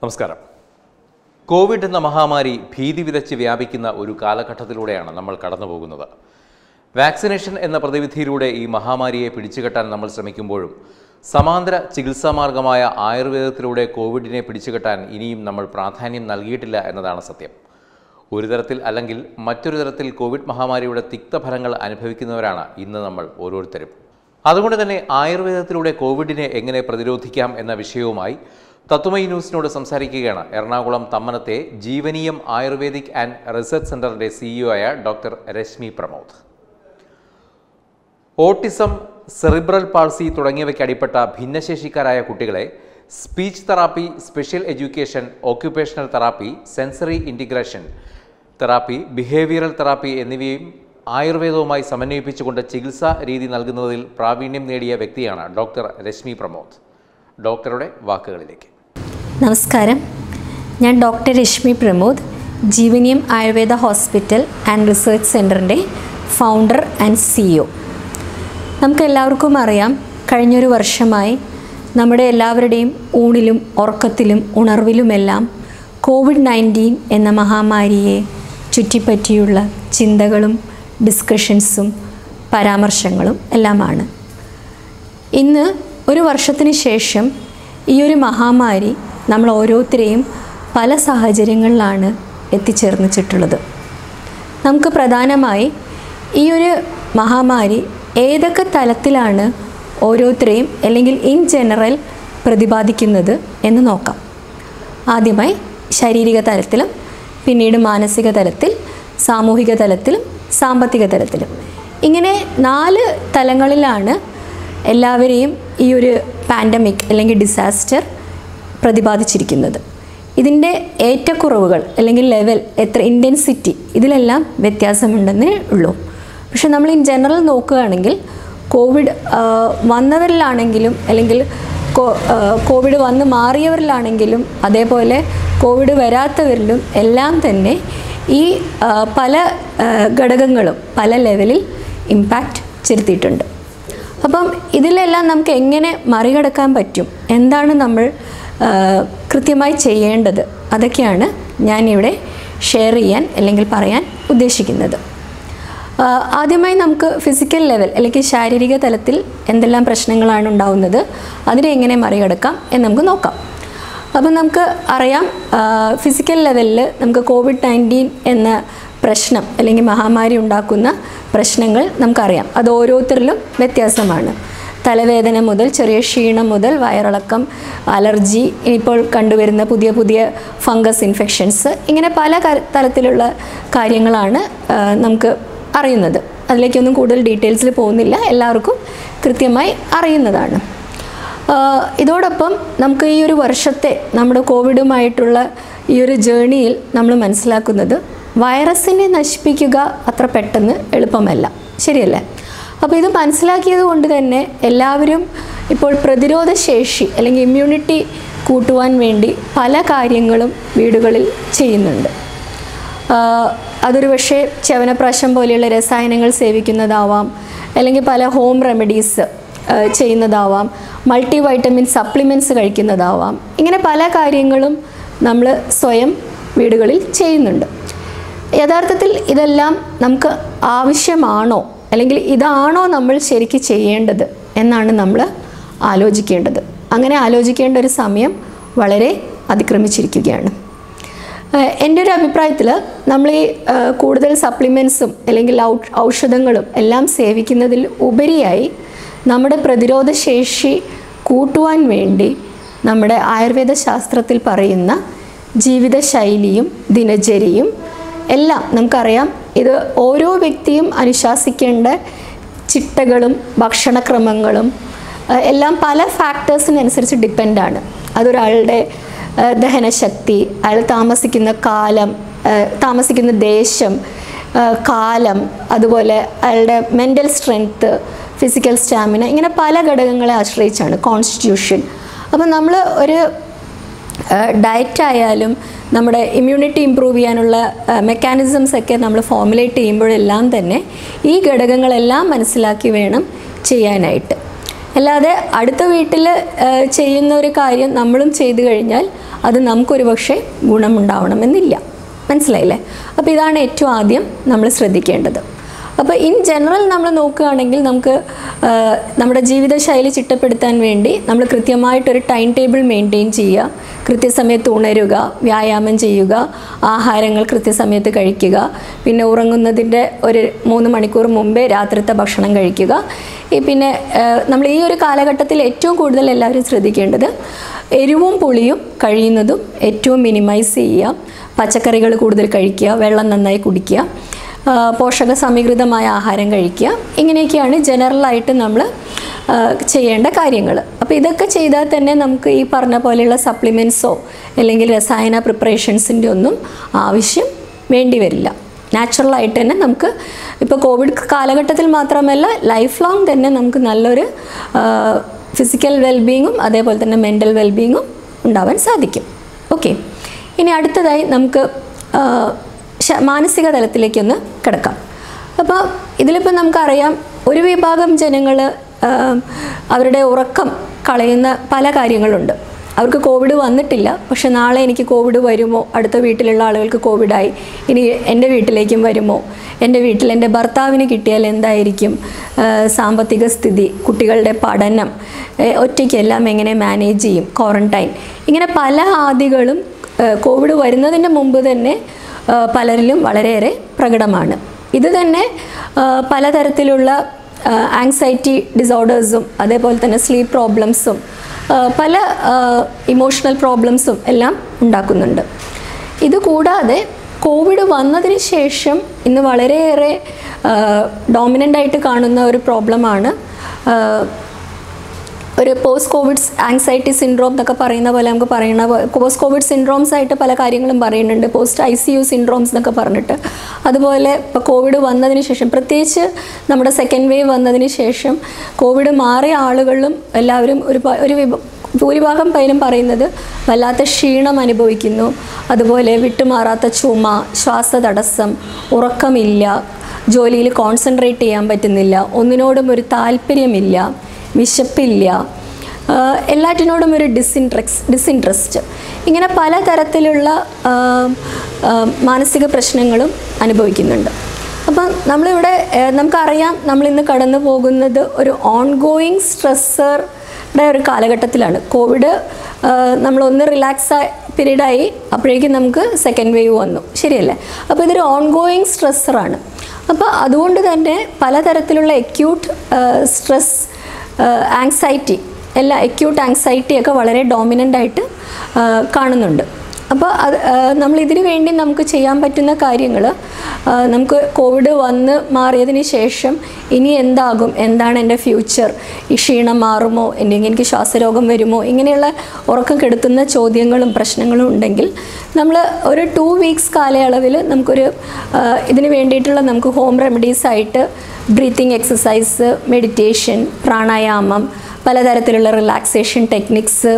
നമസ്കാരം കോവിഡ് എന്ന മഹാമാരി ഭീതി വിതച്ച് വ്യാപിക്കുന്ന ഒരു കാലഘട്ടത്തിലൂടെയാണ് നമ്മൾ കടന്നു പോകുന്നത് വാക്സിനേഷൻ എന്ന പ്രതിവിധിയിലൂടെ ഈ മഹാമാരിയെ പിടിച്ചുകെട്ടാൻ നമ്മൾ ശ്രമിക്കുമ്പോഴും സമാന്തര ചികിത്സാ മാർഗമായ ആയുർവേദത്തിലൂടെ കോവിഡിനെ പിടിച്ചുകെട്ടാൻ ഇനിയും നമ്മൾ പ്രാധാന്യം നൽകിയിട്ടില്ല എന്നതാണ് സത്യം ഒരു തരത്തിൽ അല്ലെങ്കിൽ മറ്റൊരു തരത്തിൽ കോവിഡ് മഹാമാരിയുടെ തിക്തഫലങ്ങൾ അനുഭവിക്കുന്നവരാണ് ഇന്ന് നമ്മൾ ഓരോരുത്തരും അതുകൊണ്ട് തന്നെ ആയുർവേദത്തിലൂടെ കോവിഡിനെ എങ്ങനെ പ്രതിരോധിക്കാം എന്ന വിഷയവുമായി തത്വമയി ന്യൂസിനോട് സംസാരിക്കുകയാണ് എറണാകുളം തമ്മനത്തെ ജീവനീയം ആയുർവേദിക് ആൻഡ് റിസർച്ച് സെന്ററിന്റെ സിഇഒ ആയ doctor Reshmi Pramod autism cerebral palsy തുടങ്ങിയവയ്ക്ക് അടിപ്പെട്ട ഭിന്നശേഷിക്കാരായ കുട്ടികളെ speech therapy special education occupational therapy sensory integration therapy behavioural therapy എന്നിവയും ആയുർവേദവുമായി സമന്വയിപ്പിച്ചുകൊണ്ട് ചികിത്സാ രീതി നൽകുന്നതിൽ പ്രാവീണ്യം നേടിയ വ്യക്തിയാണ് ഡോക്ടർ രശ്മി പ്രമോദ് ഡോക്ടറുടെ വാക്കുകളിലേക്ക് നമസ്കാരം ഞാൻ doctor Reshmi Pramod Jeevaneeyam Ayurveda hospital and research സെൻറ്ററിൻ്റെ ഫൗണ്ടർ ആൻഡ് സിഇഒ നമുക്കെല്ലാവർക്കും അറിയാം കഴിഞ്ഞൊരു വർഷമായി നമ്മുടെ എല്ലാവരുടെയും ഊണിലും ഉറക്കത്തിലും ഉണർവിലുമെല്ലാം കോവിഡ് നയൻറ്റീൻ എന്ന മഹാമാരിയെ ചുറ്റിപ്പറ്റിയുള്ള ചിന്തകളും ഡിസ്കഷൻസും പരാമർശങ്ങളും എല്ലാമാണ് ഇന്ന് ഒരു വർഷത്തിന് ശേഷം ഈ ഒരു മഹാമാരി നമ്മൾ ഓരോരുത്തരെയും പല സാഹചര്യങ്ങളിലാണ് എത്തിച്ചേർന്നിച്ചിട്ടുള്ളത് നമുക്ക് പ്രധാനമായി ഈ ഒരു മഹാമാരി ഏതൊക്കെ തലത്തിലാണ് ഓരോരുത്തരെയും അല്ലെങ്കിൽ ഇൻ ജനറൽ പ്രതിപാദിക്കുന്നത് എന്ന് നോക്കാം ആദ്യമായി ശാരീരിക തലത്തിലും പിന്നീട് മാനസിക തലത്തിൽ സാമൂഹിക തലത്തിലും സാമ്പത്തിക തലത്തിലും ഇങ്ങനെ നാല് തലങ്ങളിലാണ് എല്ലാവരെയും ഈ ഒരു പാൻഡമിക് അല്ലെങ്കിൽ ഡിസാസ്റ്റർ പ്രതിപാദിച്ചിരിക്കുന്നത് ഇതിൻ്റെ ഏറ്റക്കുറവുകൾ അല്ലെങ്കിൽ ലെവൽ എത്ര ഇൻറ്റൻസിറ്റി ഇതിലെല്ലാം വ്യത്യാസമുണ്ടെന്നേ ഉള്ളൂ പക്ഷെ നമ്മൾ ഇൻ ജനറൽ നോക്കുകയാണെങ്കിൽ കോവിഡ് ആ, വന്നവരിലാണെങ്കിലും അല്ലെങ്കിൽ കോ- ആ, കോവിഡ് വന്ന് മാറിയവരിലാണെങ്കിലും അതേപോലെ കോവിഡ് വരാത്തവരിലും എല്ലാം തന്നെ ഈ ആ, പല ആ, ഘടകങ്ങളും പല ലെവലിൽ ഇമ്പാക്റ്റ് ചെലുത്തിയിട്ടുണ്ട് അപ്പം ഇതിലെല്ലാം നമുക്ക് എങ്ങനെ മറികടക്കാൻ പറ്റും എന്താണ് നമ്മൾ ആ, കൃത്യമായി ചെയ്യേണ്ടത് അതൊക്കെയാണ് ഞാനിവിടെ ഷെയർ ചെയ്യാൻ അല്ലെങ്കിൽ പറയാൻ ഉദ്ദേശിക്കുന്നത് ആ, ആദ്യമായി നമുക്ക് ഫിസിക്കൽ ലെവൽ അല്ലെങ്കിൽ ശാരീരിക തലത്തിൽ എന്തെല്ലാം പ്രശ്നങ്ങളാണ് ഉണ്ടാവുന്നത് അതിനെ എങ്ങനെ മറികടക്കാം എന്ന് നമുക്ക് നോക്കാം അപ്പം നമുക്ക് അറിയാം ഫിസിക്കൽ ലെവലിൽ നമുക്ക് കോവിഡ് നയൻറ്റീൻ എന്ന പ്രശ്നം അല്ലെങ്കിൽ മഹാമാരി ഉണ്ടാക്കുന്ന പ്രശ്നങ്ങൾ നമുക്കറിയാം അത് ഓരോരുത്തരിലും വ്യത്യാസമാണ് തലവേദന മുതൽ ചെറിയ ക്ഷീണം മുതൽ വയറിളക്കം അലർജി ഇപ്പോൾ കണ്ടുവരുന്ന പുതിയ പുതിയ ഫംഗസ് ഇൻഫെക്ഷൻസ് ഇങ്ങനെ പല കര- തരത്തിലുള്ള കാര്യങ്ങളാണ് ആ, നമുക്ക് അറിയുന്നത് അതിലേക്കൊന്നും കൂടുതൽ ഡീറ്റെയിൽസിൽ പോകുന്നില്ല എല്ലാവർക്കും കൃത്യമായി അറിയുന്നതാണ് ആ, ഇതോടൊപ്പം നമുക്ക് ഈ ഒരു വർഷത്തെ നമ്മുടെ കോവിഡുമായിട്ടുള്ള ഈ ഒരു ജേണിയിൽ നമ്മൾ മനസ്സിലാക്കുന്നത് വൈറസിനെ നശിപ്പിക്കുക അത്ര പെട്ടെന്ന് എളുപ്പമല്ല ശരിയല്ലേ അപ്പോൾ ഇത് മനസ്സിലാക്കിയത് കൊണ്ട് തന്നെ എല്ലാവരും ഇപ്പോൾ പ്രതിരോധ ശേഷി അല്ലെങ്കിൽ ഇമ്മ്യൂണിറ്റി കൂട്ടുവാൻ വേണ്ടി പല കാര്യങ്ങളും വീടുകളിൽ ചെയ്യുന്നുണ്ട് ആഹ് അതൊരു പക്ഷേ ചവനപ്രാശം പോലെയുള്ള രസായനങ്ങൾ സേവിക്കുന്നതാവാം അല്ലെങ്കിൽ പല ഹോം റെമഡീസ് ആഹ് ചെയ്യുന്നതാവാം മൾട്ടി വൈറ്റമിൻ സപ്ലിമെൻറ്റ്സ് കഴിക്കുന്നതാവാം ഇങ്ങനെ പല കാര്യങ്ങളും നമ്മൾ സ്വയം വീടുകളിൽ ചെയ്യുന്നുണ്ട് യഥാർത്ഥത്തിൽ ഇതെല്ലാം നമുക്ക് ആവശ്യമാണോ അല്ലെങ്കിൽ ഇതാണോ നമ്മൾ ശരിക്ക് ചെയ്യേണ്ടത് എന്നാണ് നമ്മൾ ആലോചിക്കേണ്ടത് അങ്ങനെ ആലോചിക്കേണ്ട ഒരു സമയം വളരെ അതിക്രമിച്ചിരിക്കുകയാണ് ഏഹ് എൻ്റെ ഒരു അഭിപ്രായത്തിൽ നമ്മൾ ഈ ഏഹ് കൂടുതൽ സപ്ലിമെൻസും അല്ലെങ്കിൽ ഔ- ഔഷധങ്ങളും എല്ലാം സേവിക്കുന്നതിൽ ഉപരിയായി നമ്മുടെ പ്രതിരോധ ശേഷി കൂട്ടുവാൻ വേണ്ടി നമ്മുടെ ആയുർവേദ ശാസ്ത്രത്തിൽ പറയുന്ന ജീവിതശൈലിയും ദിനചര്യയും എല്ലാം നമുക്കറിയാം ഇത് ഓരോ വ്യക്തിയും അനുശാസിക്കേണ്ട ചിട്ടകളും ഭക്ഷണക്രമങ്ങളും ഏഹ് എല്ലാം പല ഫാക്ടേഴ്സിനനുസരിച്ച് ഡിപ്പെൻഡാണ് അതൊരാളുടെ ഏഹ് ദഹനശക്തി അയാൾ താമസിക്കുന്ന കാലം ഏഹ് താമസിക്കുന്ന ദേശം ഏഹ് കാലം അതുപോലെ അയാളുടെ മെൻ്റൽ സ്ട്രെങ്ത്ത് ഫിസിക്കൽ സ്റ്റാമിന ഇങ്ങനെ പല ഘടകങ്ങളെ ആശ്രയിച്ചാണ് കോൺസ്റ്റിറ്റ്യൂഷൻ അപ്പോൾ നമ്മൾ ഒരു ഡയറ്റ് ആയാലും നമ്മുടെ ഇമ്മ്യൂണിറ്റി ഇമ്പ്രൂവ് ചെയ്യാനുള്ള മെക്കാനിസംസ് ഒക്കെ നമ്മൾ ഫോമുലേറ്റ് ചെയ്യുമ്പോഴെല്ലാം തന്നെ ഈ ഘടകങ്ങളെല്ലാം മനസ്സിലാക്കി വേണം ചെയ്യാനായിട്ട് അല്ലാതെ അടുത്ത വീട്ടിൽ ചെയ്യുന്ന ഒരു കാര്യം നമ്മളും ചെയ്തു കഴിഞ്ഞാൽ അത് നമുക്കൊരു പക്ഷേ ഗുണമുണ്ടാവണമെന്നില്ല മനസ്സിലായില്ലേ അപ്പോൾ ഇതാണ് ഏറ്റവും ആദ്യം നമ്മൾ ശ്രദ്ധിക്കേണ്ടത് അപ്പോൾ ഇൻ ജനറൽ നമ്മൾ നോക്കുകയാണെങ്കിൽ നമുക്ക് ആ, നമ്മുടെ ജീവിതശൈലി ചിട്ടപ്പെടുത്താൻ വേണ്ടി നമ്മൾ കൃത്യമായിട്ടൊരു ടൈം ടേബിൾ മെയിൻറ്റെയിൻ ചെയ്യുക കൃത്യസമയത്ത് ഉണരുക വ്യായാമം ചെയ്യുക ആഹാരങ്ങൾ കൃത്യസമയത്ത് കഴിക്കുക പിന്നെ ഉറങ്ങുന്നതിൻ്റെ ഒരു മൂന്ന് മണിക്കൂർ മുമ്പേ രാത്രിത്തെ ഭക്ഷണം കഴിക്കുക ഈ പിന്നെ ആ, നമ്മൾ ഈ ഒരു കാലഘട്ടത്തിൽ ഏറ്റവും കൂടുതൽ എല്ലാവരും ശ്രദ്ധിക്കേണ്ടത് എരിവും പുളിയും കഴിയുന്നതും ഏറ്റവും മിനിമൈസ് ചെയ്യുക പച്ചക്കറികൾ കൂടുതൽ കഴിക്കുക വെള്ളം നന്നായി കുടിക്കുക ആ, പോഷക സമീകൃതമായ ആഹാരം കഴിക്കുക ഇങ്ങനെയൊക്കെയാണ് ജനറലായിട്ട് നമ്മൾ ആ, ചെയ്യേണ്ട കാര്യങ്ങൾ അപ്പോൾ ഇതൊക്കെ ചെയ്താൽ തന്നെ നമുക്ക് ഈ പറഞ്ഞ പോലെയുള്ള സപ്ലിമെൻറ്റ്സോ അല്ലെങ്കിൽ രസായന പ്രിപ്പറേഷൻസിൻ്റെ ഒന്നും ആവശ്യം വേണ്ടി വരില്ല നാച്ചുറലായിട്ട് തന്നെ നമുക്ക് ഇപ്പോൾ കോവിഡ് കാലഘട്ടത്തിൽ മാത്രമല്ല ലൈഫ് ലോങ് തന്നെ നമുക്ക് നല്ലൊരു ഫിസിക്കൽ വെൽബീങ്ങും അതേപോലെ തന്നെ മെൻ്റൽ വെൽബീങ്ങും ഉണ്ടാവാൻ സാധിക്കും ഓക്കെ ഇനി അടുത്തതായി നമുക്ക് ആ, ശ- മാനസിക തലത്തിലേക്കൊന്ന് കിടക്കാം അപ്പോൾ ഇതിലിപ്പോൾ നമുക്കറിയാം ഒരു വിഭാഗം ജനങ്ങൾ അവരുടെ ഉറക്കം കളയുന്ന പല കാര്യങ്ങളുണ്ട് അവർക്ക് കോവിഡ് വന്നിട്ടില്ല പക്ഷെ നാളെ എനിക്ക് കോവിഡ് വരുമോ അടുത്ത വീട്ടിലുള്ള ആളുകൾക്ക് കോവിഡായി ഇനി എൻ്റെ വീട്ടിലേക്കും വരുമോ എൻ്റെ വീട്ടിൽ എൻ്റെ ഭർത്താവിന് കിട്ടിയാൽ എന്തായിരിക്കും ആ, സാമ്പത്തിക സ്ഥിതി കുട്ടികളുടെ പഠനം ഏ, ഒറ്റയ്ക്കെല്ലാം എങ്ങനെ മാനേജ് ചെയ്യും ക്വാറന്റൈൻ ഇങ്ങനെ പല ആദികളും ആ, കോവിഡ് വരുന്നതിന് മുമ്പ് തന്നെ ആ, പലരിലും വളരെയേറെ പ്രകടമാണ് ഇത് തന്നെ ആ, പലതരത്തിലുള്ള ആങ്സൈറ്റി ഡിസോർഡേഴ്സും അതേപോലെ തന്നെ സ്ലീപ്പ് പ്രോബ്ലംസും ആ, പല ഇമോഷണൽ പ്രോബ്ലംസും എല്ലാം ഉണ്ടാക്കുന്നുണ്ട് ഇത് കൂടാതെ കോവിഡ് വന്നതിന് ശേഷം ഇന്ന് വളരെയേറെ ഡോമിനൻ്റ് ആയിട്ട് കാണുന്ന ഒരു പ്രോബ്ലമാണ് ഒരു പോസ്റ്റ് കോവിഡ് ആങ്സൈറ്റി സിൻഡ്രോം എന്നൊക്കെ പറയുന്ന പോലെ നമുക്ക് പറയുന്ന പോസ്റ്റ് കോവിഡ് സിൻഡ്രോംസ് ആയിട്ട് പല കാര്യങ്ങളും പറയുന്നുണ്ട് post I C U syndromes എന്നൊക്കെ പറഞ്ഞിട്ട് അതുപോലെ ഇപ്പോൾ കോവിഡ് വന്നതിന് ശേഷം പ്രത്യേകിച്ച് നമ്മുടെ സെക്കൻഡ് വേവ് വന്നതിന് ശേഷം കോവിഡ് മാറിയ ആളുകളിലും എല്ലാവരും ഒരു പ- ഒരു വിഭ ഭൂരിഭാഗം പേരും പറയുന്നത് വല്ലാത്ത ക്ഷീണം അനുഭവിക്കുന്നു അതുപോലെ വിട്ടുമാറാത്ത ചുമ ശ്വാസതടസ്സം ഉറക്കമില്ല ജോലിയിൽ കോൺസെൻട്രേറ്റ് ചെയ്യാൻ പറ്റുന്നില്ല ഒന്നിനോടും ഒരു താല്പര്യമില്ല വിശപ്പില്ല ആഹ് എല്ലാറ്റിനോടും ഒരു ഡിസിൻട്രക്സ് ഡിസിൻട്രസ്റ്റ് ഇങ്ങനെ പലതരത്തിലുള്ള ആഹ് ആഹ് മാനസിക പ്രശ്നങ്ങളും അനുഭവിക്കുന്നുണ്ട് അപ്പം നമ്മളിവിടെ ഏഹ് നമുക്കറിയാം നമ്മളിന്ന് കടന്നു പോകുന്നത് ഒരു ഓൺഗോയിങ് സ്ട്രെസ്സറുടെ ഒരു കാലഘട്ടത്തിലാണ് കോവിഡ് ആഹ് നമ്മളൊന്ന് റിലാക്സ് പീരീഡായി അപ്പോഴേക്കും നമുക്ക് സെക്കൻഡ് വേവ് വന്നു ശരിയല്ലേ അപ്പോൾ ഇതൊരു ഓൺഗോയിങ് സ്ട്രെസ്സറാണ് അപ്പോൾ അതുകൊണ്ട് തന്നെ പലതരത്തിലുള്ള എക്യൂട്ട് സ്ട്രെസ് ആങ്സൈറ്റി എല്ലാ എക്യൂട്ട് ആങ്സൈറ്റി ഒക്കെ വളരെ ഡോമിനൻ്റ് ആയിട്ട് ആ, കാണുന്നുണ്ട് അപ്പോൾ അത് ആ, നമ്മൾ ഇതിനു വേണ്ടി നമുക്ക് ചെയ്യാൻ പറ്റുന്ന കാര്യങ്ങൾ നമുക്ക് കോവിഡ് വന്ന് മാറിയതിന് ശേഷം ഇനി എന്താകും എന്താണ് എൻ്റെ ഫ്യൂച്ചർ ഈ ക്ഷീണം മാറുമോ അല്ലെങ്കിൽ എനിക്ക് ശ്വാസരോഗം വരുമോ ഇങ്ങനെയുള്ള ഉറക്കം കെടുത്തുന്ന ചോദ്യങ്ങളും പ്രശ്നങ്ങളും ഉണ്ടെങ്കിൽ നമ്മൾ ഒരു ടു വീക്സ് കാലയളവിൽ നമുക്കൊരു ആ, ഇതിന് വേണ്ടിയിട്ടുള്ള നമുക്ക് ഹോം റെമഡീസ് ആയിട്ട് ബ്രീത്തിങ് എക്സസൈസ് മെഡിറ്റേഷൻ പ്രാണായാമം പലതരത്തിലുള്ള റിലാക്സേഷൻ ടെക്നിക്സ്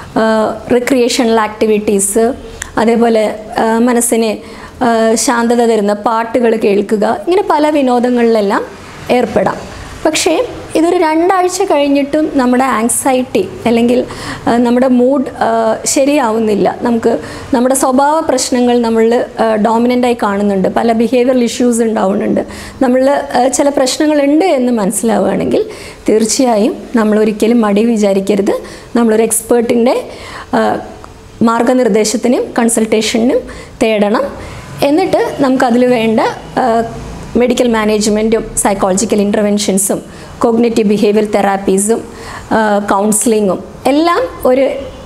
റിക്രിയേഷണൽ ആക്ടിവിറ്റീസ് അതേപോലെ ആ, മനസ്സിന് ആ, ശാന്തത തരുന്ന പാട്ടുകൾ കേൾക്കുക ഇങ്ങനെ പല വിനോദങ്ങളിലെല്ലാം ഏർപ്പെടാം പക്ഷേ ഇതൊരു രണ്ടാഴ്ച കഴിഞ്ഞിട്ടും നമ്മുടെ ആങ്സൈറ്റി അല്ലെങ്കിൽ ആ, നമ്മുടെ മൂഡ് ശരിയാവുന്നില്ല നമുക്ക് നമ്മുടെ സ്വഭാവ പ്രശ്നങ്ങൾ നമ്മൾ ഡോമിനൻ്റായി കാണുന്നുണ്ട് പല ബിഹേവിയറൽ ഇഷ്യൂസ് ഉണ്ടാവുന്നുണ്ട് നമ്മൾ ചില പ്രശ്നങ്ങളുണ്ട് എന്ന് മനസ്സിലാവുകയാണെങ്കിൽ തീർച്ചയായും നമ്മൾ ഒരിക്കലും മടി വിചാരിക്കരുത് നമ്മളൊരു എക്സ്പേർട്ടിൻ്റെ മാർഗനിർദ്ദേശത്തിനും കൺസൾട്ടേഷനും തേടണം എന്നിട്ട് നമുക്കതിൽ വേണ്ട മെഡിക്കൽ മാനേജ്മെൻറ്റും സൈക്കോളജിക്കൽ ഇൻ്റർവെൻഷൻസും കോഗ്നേറ്റീവ് ബിഹേവിയർ തെറാപ്പീസും കൗൺസിലിങ്ങും എല്ലാം ഒരു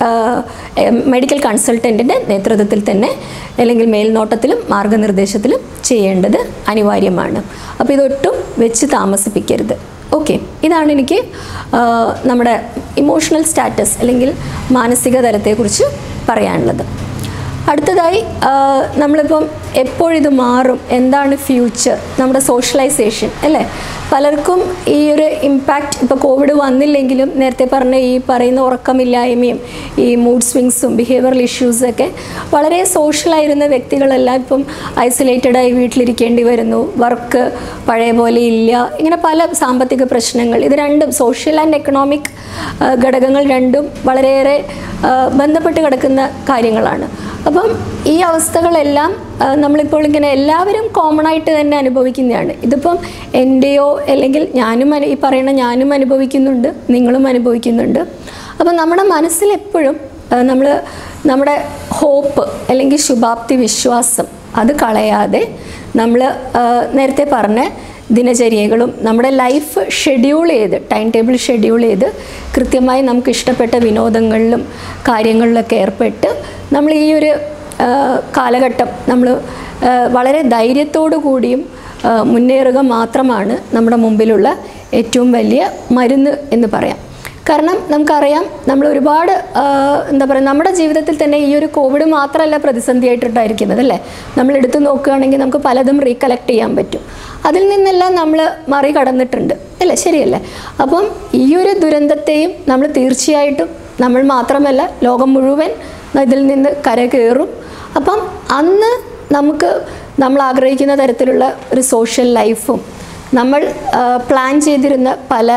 മെഡിക്കൽ കൺസൾട്ടൻറ്റിൻ്റെ നേതൃത്വത്തിൽ തന്നെ അല്ലെങ്കിൽ മേൽനോട്ടത്തിലും മാർഗനിർദ്ദേശത്തിലും ചെയ്യേണ്ടത് അനിവാര്യമാണ് അപ്പോൾ ഇതൊട്ടും വെച്ച് താമസിപ്പിക്കരുത് ഓക്കെ ഇതാണ് എനിക്ക് ആ, നമ്മുടെ ഇമോഷണൽ സ്റ്റാറ്റസ് അല്ലെങ്കിൽ മാനസിക തലത്തെക്കുറിച്ച് പറയാനുള്ളത് അടുത്തതായി ആ, നമ്മളിപ്പം എപ്പോഴിത് മാറും എന്താണ് ഫ്യൂച്ചർ നമ്മുടെ സോഷ്യലൈസേഷൻ അല്ലേ പലർക്കും ഈ ഒരു ഇമ്പാക്റ്റ് ഇപ്പോൾ കോവിഡ് വന്നില്ലെങ്കിലും നേരത്തെ പറഞ്ഞ ഈ പറയുന്ന ഉറക്കമില്ലായ്മയും ഈ മൂഡ് സ്വിങ്സും ബിഹേവിയറൽ ഇഷ്യൂസൊക്കെ വളരെ സോഷ്യലായിരുന്ന വ്യക്തികളെല്ലാം ഇപ്പം ഐസൊലേറ്റഡായി വീട്ടിലിരിക്കേണ്ടി വരുന്നു വർക്ക് പഴയ പോലെ ഇല്ല ഇങ്ങനെ പല സാമ്പത്തിക പ്രശ്നങ്ങൾ ഇത് രണ്ടും സോഷ്യൽ ആൻഡ് എക്കണോമിക് ഘടകങ്ങൾ രണ്ടും വളരെയേറെ ആ, ബന്ധപ്പെട്ട് കിടക്കുന്ന കാര്യങ്ങളാണ് അപ്പം ഈ അവസ്ഥകളെല്ലാം ആ, നമ്മളിപ്പോൾ ഇങ്ങനെ എല്ലാവരും കോമൺ ആയിട്ട് തന്നെ അനുഭവിക്കുന്നതാണ് ഇതിപ്പം എൻ്റെയോ അല്ലെങ്കിൽ ഞാനും അനു- ഈ പറയുന്ന ഞാനും അനുഭവിക്കുന്നുണ്ട് നിങ്ങളും അനുഭവിക്കുന്നുണ്ട് അപ്പം നമ്മുടെ മനസ്സിൽ എപ്പോഴും നമ്മൾ നമ്മുടെ ഹോപ്പ് അല്ലെങ്കിൽ ശുഭാപ്തി വിശ്വാസം അത് കളയാതെ നമ്മൾ നേരത്തെ പറഞ്ഞ ദിനചര്യകളും നമ്മുടെ ലൈഫ് ഷെഡ്യൂൾ ചെയ്ത് ടൈം ടേബിൾ ഷെഡ്യൂൾ ചെയ്ത് കൃത്യമായി നമുക്ക് ഇഷ്ടപ്പെട്ട വിനോദങ്ങളിലും കാര്യങ്ങളിലൊക്കെ ഏർപ്പെട്ട് നമ്മൾ ഈ ഒരു ആ, കാലഘട്ടം നമ്മൾ ആ, വളരെ ധൈര്യത്തോടു കൂടിയും ആ, മുന്നേറുക മാത്രമാണ് നമ്മുടെ മുമ്പിലുള്ള ഏറ്റവും വലിയ മരുന്ന് എന്ന് പറയാം കാരണം നമുക്കറിയാം നമ്മൾ ഒരുപാട് ആ, എന്താ പറയുക നമ്മുടെ ജീവിതത്തിൽ തന്നെ ഈ ഒരു കോവിഡ് മാത്രമല്ല പ്രതിസന്ധിയായിട്ടുണ്ടായിരിക്കുന്നത് അല്ലേ നമ്മൾ എടുത്തു നോക്കുകയാണെങ്കിൽ നമുക്ക് പലതും റീകളക്ട് ചെയ്യാൻ പറ്റും അതിൽ നിന്നെല്ലാം നമ്മൾ മറികടന്നിട്ടുണ്ട് അല്ലേ ശരിയല്ലേ അപ്പം ഈ ഒരു ദുരന്തത്തെയും നമ്മൾ തീർച്ചയായിട്ടും നമ്മൾ മാത്രമല്ല ലോകം മുഴുവൻ ഇതിൽ നിന്ന് കരകയറും അപ്പം അന്ന് നമുക്ക് നമ്മൾ ആഗ്രഹിക്കുന്ന തരത്തിലുള്ള ഒരു സോഷ്യൽ ലൈഫും നമ്മൾ ആ, പ്ലാൻ ചെയ്തിരുന്ന പല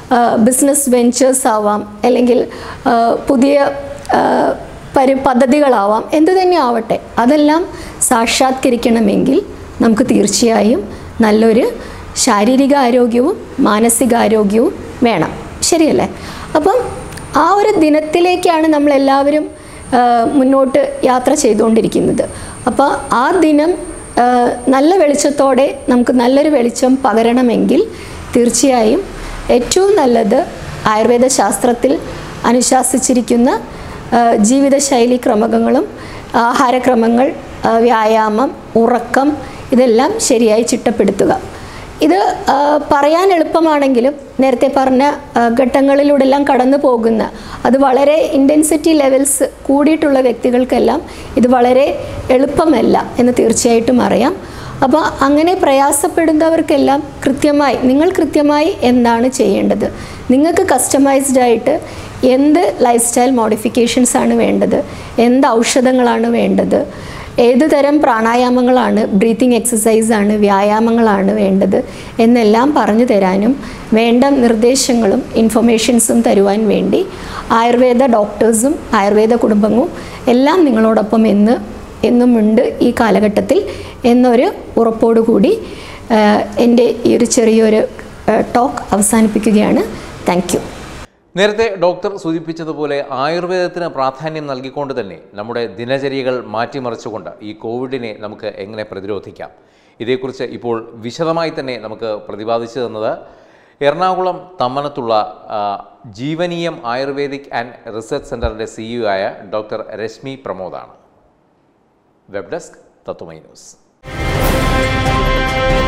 ബിസിനസ് വെഞ്ചേഴ്സ് ആവാം അല്ലെങ്കിൽ ആ, പുതിയ ആ, പരി പദ്ധതികളാവാം എന്തു തന്നെ ആവട്ടെ അതെല്ലാം സാക്ഷാത്കരിക്കണമെങ്കിൽ നമുക്ക് തീർച്ചയായും നല്ലൊരു ശാരീരിക ആരോഗ്യവും മാനസികാരോഗ്യവും വേണം ശരിയല്ലേ അപ്പം ആ ഒരു ദിനത്തിലേക്കാണ് നമ്മളെല്ലാവരും ആ, മുന്നോട്ട് യാത്ര ചെയ്തുകൊണ്ടിരിക്കുന്നത് അപ്പോൾ ആ ദിനം ആ, നല്ല വെളിച്ചത്തോടെ നമുക്ക് നല്ലൊരു വെളിച്ചം പകരണമെങ്കിൽ തീർച്ചയായും ഏറ്റവും നല്ലത് ആയുർവേദ ശാസ്ത്രത്തിൽ അനുശാസിച്ചിരിക്കുന്ന ആ, ജീവിതശൈലി ക്രമങ്ങളും ആഹാരക്രമങ്ങൾ ആ, വ്യായാമം ഉറക്കം ഇതെല്ലാം ശരിയായി ചിട്ടപ്പെടുത്തുക ഇത് ആ, പറയാൻ എളുപ്പമാണെങ്കിലും നേരത്തെ പറഞ്ഞ ആ, ഘട്ടങ്ങളിലൂടെല്ലാം കടന്നു പോകുന്ന അത് വളരെ ഇൻറ്റൻസിറ്റി ലെവൽസ് കൂടിയിട്ടുള്ള വ്യക്തികൾക്കെല്ലാം ഇത് വളരെ എളുപ്പമല്ല എന്ന് തീർച്ചയായിട്ടും അറിയാം അപ്പോൾ അങ്ങനെ പ്രയാസപ്പെടുന്നവർക്കെല്ലാം കൃത്യമായി നിങ്ങൾ കൃത്യമായി എന്താണ് ചെയ്യേണ്ടത് നിങ്ങൾക്ക് കസ്റ്റമൈസ്ഡ് ആയിട്ട് എന്ത് ലൈഫ് സ്റ്റൈൽ മോഡിഫിക്കേഷൻസ് ആണ് വേണ്ടത് എന്ത് ഔഷധങ്ങളാണ് വേണ്ടത് ഏത് തരം പ്രാണായാമങ്ങളാണ് ബ്രീത്തിങ് എക്സസൈസ് ആണ് വ്യായാമങ്ങളാണ് വേണ്ടത് എന്നെല്ലാം പറഞ്ഞു തരാനും വേണ്ട നിർദ്ദേശങ്ങളും ഇൻഫർമേഷൻസും തരുവാൻ വേണ്ടി ആയുർവേദ ഡോക്ടേഴ്സും ആയുർവേദ കുടുംബവും എല്ലാം നിങ്ങളോടൊപ്പം എന്ന് എന്നുമുണ്ട് ഈ കാലഘട്ടത്തിൽ എന്നൊരു ഉറപ്പോടുകൂടി ആഹ്, എൻ്റെ ഈ ഒരു ചെറിയൊരു ടോക്ക് അവസാനിപ്പിക്കുകയാണ് താങ്ക് യു നേരത്തെ ഡോക്ടർ സൂചിപ്പിച്ചതുപോലെ ആയുർവേദത്തിന് പ്രാധാന്യം നൽകിക്കൊണ്ട് തന്നെ നമ്മുടെ ദിനചര്യകൾ മാറ്റിമറിച്ചുകൊണ്ട് ഈ കോവിഡിനെ നമുക്ക് എങ്ങനെ പ്രതിരോധിക്കാം ഇതേക്കുറിച്ച് ഇപ്പോൾ വിശദമായി തന്നെ നമുക്ക് പ്രതിപാദിച്ചു തന്നത് എറണാകുളം തമ്മനത്തുള്ള ആ, ജീവനീയം ആയുർവേദിക് ആൻഡ് റിസർച്ച് സെൻ്ററിൻ്റെ സിഇഒ ആയ ഡോക്ടർ രശ്മി പ്രമോദാണ് വെബ് ഡെസ്ക് തത്വമൈ ന്യൂസ്